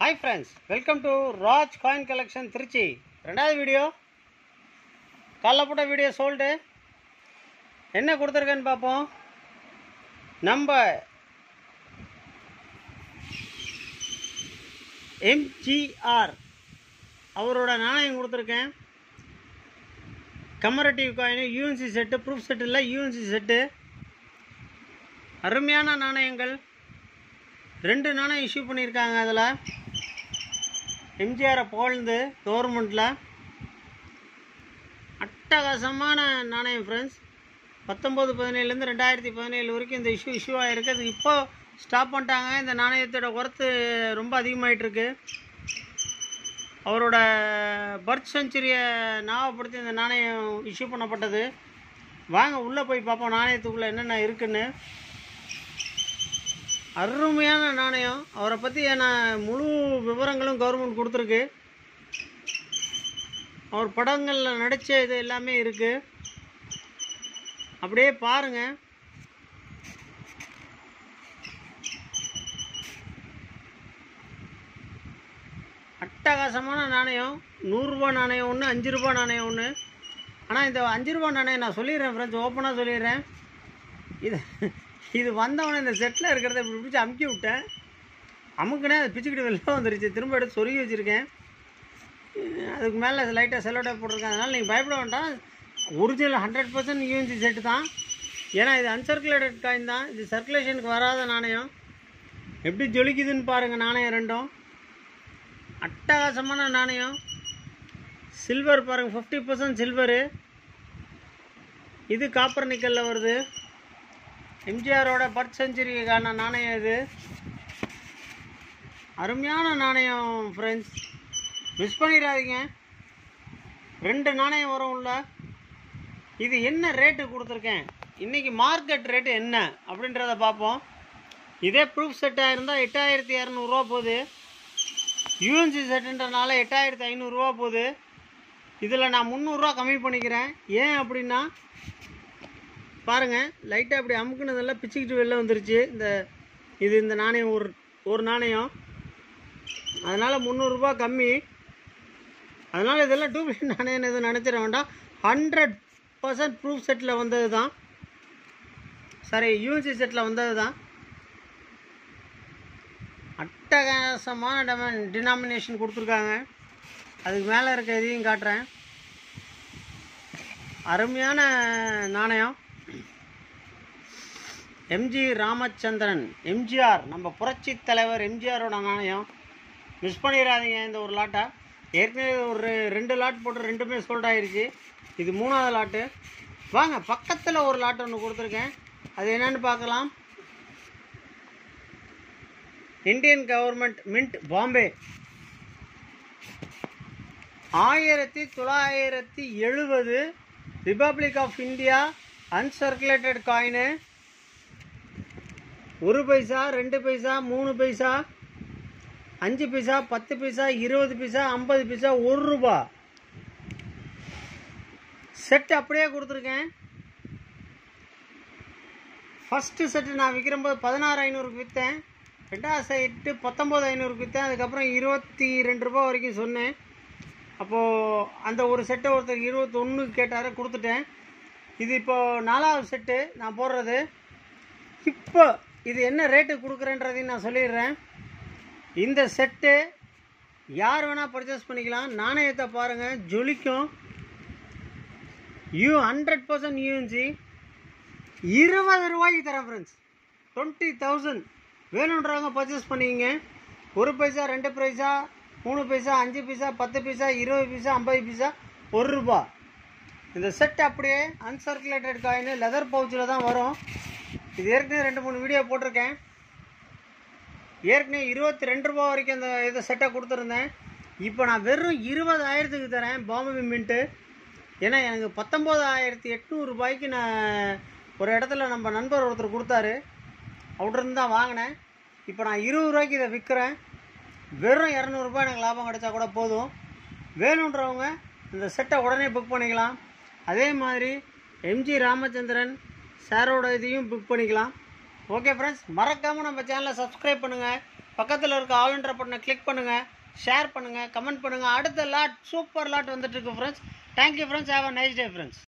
hi friends welcome to Raj coin collection Trichy ரெண்டாவது video காலைல போட்ட வீடியோ சோல்டு என்ன கொடுத்துருக்கேன்னு பார்ப்போம் நம்ம எம்ஜிஆர் அவரோட நாணயம் கொடுத்துருக்கேன் commemorative coin UNC set proof set இல்லை யூஎன்சி செட்டு அருமையான நாணயங்கள் ரெண்டு நாணயம் இஷ்யூ பண்ணியிருக்காங்க அதில் எம்ஜிஆரை புகழ்ந்து கவர்மெண்ட்டில் அட்டகாசமான நாணயம் ஃப்ரெண்ட்ஸ் பத்தொம்போது பதினேழுலேருந்து ரெண்டாயிரத்தி பதினேழு வரைக்கும் இந்த இஷ்யூ இஷ்யூ ஆகிருக்கு அது இப்போ ஸ்டாப் பண்ணிட்டாங்க இந்த நாணயத்தோட ஒர்த்து ரொம்ப அதிகமாயிட்டு இருக்கு அவரோட பர்த் செஞ்சுரியை ஞாபகப்படுத்தி இந்த நாணயம் இஷ்யூ பண்ணப்பட்டது வாங்க உள்ளே போய் பார்ப்போம் நாணயத்துக்குள்ளே என்னென்ன இருக்குன்னு அருமையான நாணயம் அவரை பற்றி நான் முழு விவரங்களும் கவர்மெண்ட் கொடுத்துருக்கு அவர் படங்களில் நடித்த இது எல்லாமே இருக்குது அப்படியே பாருங்கள் அட்டகாசமான நாணயம் நூறுரூபா நாணயம் ஒன்று அஞ்சு ரூபா நாணயம் ஒன்று ஆனால் இந்த அஞ்சு ரூபா நாணயம் நான் சொல்லிடுறேன் ஃப்ரெண்ட்ஸ் ஓப்பனாக சொல்லிடுறேன் இது இது வந்தவொடனே இந்த செட்டில் இருக்கிறத இப்படி பிடிச்சி அமுக்கி விட்டேன் அமுக்குனே அது பிச்சுக்கிட்டு வெளில வந்துருச்சு திரும்ப எடுத்து சொருகி வச்சுருக்கேன் அதுக்கு மேலே லைட்டாக செல்லோ டேப் போட்டிருக்கேன் அதனால் நீங்கள் பயப்பட வேண்டாம் original hundred percent UNC set தான் ஏன்னா இது அன்சர்க்குலேட்டட் காயின் தான் இது சர்க்குலேஷனுக்கு வராத நாணயம் எப்படி ஜொலிக்குதுன்னு பாருங்கள் நாணயம் ரெண்டும் அட்டகாசமான நாணயம் சில்வர் பாருங்கள் ஃபிஃப்டி பர்சன்ட் சில்வரு இது காப்பர் நிக்கலில் வருது எம்ஜிஆரோட பர்த் செஞ்சுரிக்கான நாணயம் இது அருமையான நாணயம் ஃப்ரெண்ட்ஸ் மிஸ் பண்ணிடாதீங்க ரெண்டு நாணயம் வரும் உள்ள இது என்ன ரேட்டு கொடுத்துருக்கேன் இன்றைக்கி மார்க்கெட் ரேட்டு என்ன அப்படின்றத பார்ப்போம் இதே ப்ரூஃப் செட்டாக இருந்தால் எட்டாயிரத்தி இரநூறுவா போகுது யூஎன்சி செட்டுன்றனால எட்டாயிரத்தி ஐநூறுரூவா போகுது இதில் நான் முந்நூறுரூவா கம்மி பண்ணிக்கிறேன் ஏன் அப்படின்னா பாருங்கள் லைட்டாக அப்படி அமுக்குனதெல்லாம் பிச்சுக்கிட்டு வெளில வந்துருச்சு இந்த இது இந்த நாணயம் ஒரு ஒரு நாணயம் அதனால் முந்நூறுரூபா கம்மி அதனால் இதெல்லாம் டூப்ளிகேட் நாணயம் எதுவும் நினச்சிட வேண்டாம் ஹண்ட்ரட் பர்சன்ட் ப்ரூஃப் செட்டில் வந்தது தான் சாரி யூஎன்சி செட்டில் வந்தது தான் அட்டகாசமான டெமன் டினாமினேஷன் கொடுத்துருக்காங்க அதுக்கு மேலே இருக்க இதையும் காட்டுறேன் அருமையான நாணயம் எம்ஜி ராமச்சந்திரன் எம்ஜிஆர் நம்ம புரட்சி தலைவர் எம்ஜிஆரோட நாணயம் மிஸ் பண்ணிடாதீங்க இந்த ஒரு லாட்டை ஏற்கனவே ஒரு ரெண்டு லாட் போட்டு ரெண்டுமே சோல்ட் ஆயிருச்சு இது மூணாவது லாட்டு வாங்க பக்கத்தில் ஒரு லாட் ஒன்று கொடுத்துருக்கேன் அது என்னன்னு பார்க்கலாம் இந்தியன் கவர்மெண்ட் மின்ட் பாம்பே ஆயிரத்தி தொள்ளாயிரத்தி எழுபது republic of India uncirculated coin ஒரு பைசா ரெண்டு பைசா மூணு பைசா அஞ்சு பைசா பத்து பைசா இருபது பைசா ஐம்பது பைசா ஒரு ரூபா செட் அப்படியே கொடுத்துருக்கேன் ஃபஸ்ட்டு செட்டு நான் விற்கிறம்போது பதினாறு ஐநூறுக்கு விற்றேன் ரெண்டாவது செட்டு பத்தொம்போது ஐநூறுக்கு விற்றேன் அதுக்கப்புறம் இருபத்தி ரெண்டு ரூபா வரைக்கும் சொன்னேன் அப்போது அந்த ஒரு செட்டை ஒருத்தர் இருபத்தொன்று கேட்டார் கொடுத்துட்டேன் இது இப்போது நாலாவது செட்டு நான் போடுறது இப்போ இது என்ன ரேட்டு கொடுக்குறேன்றதையும் நான் சொல்லிடுறேன் இந்த செட்டு யார் வேணால் பர்ச்சேஸ் பண்ணிக்கலாம் நாணயத்தை பாருங்கள் ஜொலிக்கும் யூ ஹண்ட்ரட் பர்சன்ட் யூஎன்சி இருபது ரூபாய்க்கு தரேன் ஃப்ரெண்ட்ஸ் டுவெண்ட்டி தௌசண்ட் வேணுன்றவங்க பர்ச்சேஸ் பண்ணிக்கங்க ஒரு பைசா ரெண்டு பைசா மூணு பைசா அஞ்சு பைசா பத்து பைசா இருபது பைசா ஐம்பது பைசா ஒரு ரூபா இந்த செட் அப்படியே அன்சர்க்குலேட்டட் காயின் லெதர் பவுச்சில் தான் வரும் இது ஏற்கனவே ரெண்டு மூணு வீடியோ போட்டிருக்கேன் ஏற்கனவே இருபத்தி ரெண்டு ரூபா வரைக்கும் அந்த இதை செட்டை கொடுத்துருந்தேன் இப்போ நான் வெறும் இருபதாயிரத்துக்கு தரேன் பாம்பே மின்ட்டு ஏன்னா எனக்கு பத்தொம்போதாயிரத்தி எட்நூறு ரூபாய்க்கு நான் ஒரு இடத்துல நம்ம நண்பர் ஒருத்தர் கொடுத்தாரு அவர்கிட்ட தான் வாங்கினேன் இப்போ நான் இருபது ரூபாய்க்கு இதை விற்கிறேன் வெறும் இரநூறுபா எனக்கு லாபம் கிடைச்சா கூட போதும் வேணுன்றவங்க இந்த செட்டை உடனே புக் பண்ணிக்கலாம் அதே மாதிரி எம்ஜி ராமச்சந்திரன் சாரோட இதையும் புக் பண்ணிக்கலாம் ஓகே ஃப்ரெண்ட்ஸ் மறக்காமல் நம்ம சேனலை சப்ஸ்கிரைப் பண்ணுங்கள் பக்கத்தில் இருக்க ஆல்ன்ற பட்டனை கிளிக் பண்ணுங்கள் ஷேர் பண்ணுங்கள் கமெண்ட் பண்ணுங்கள் அடுத்த லாட் சூப்பர் லாட் வந்துட்டு இருக்கு friends thank you friends have a nice day friends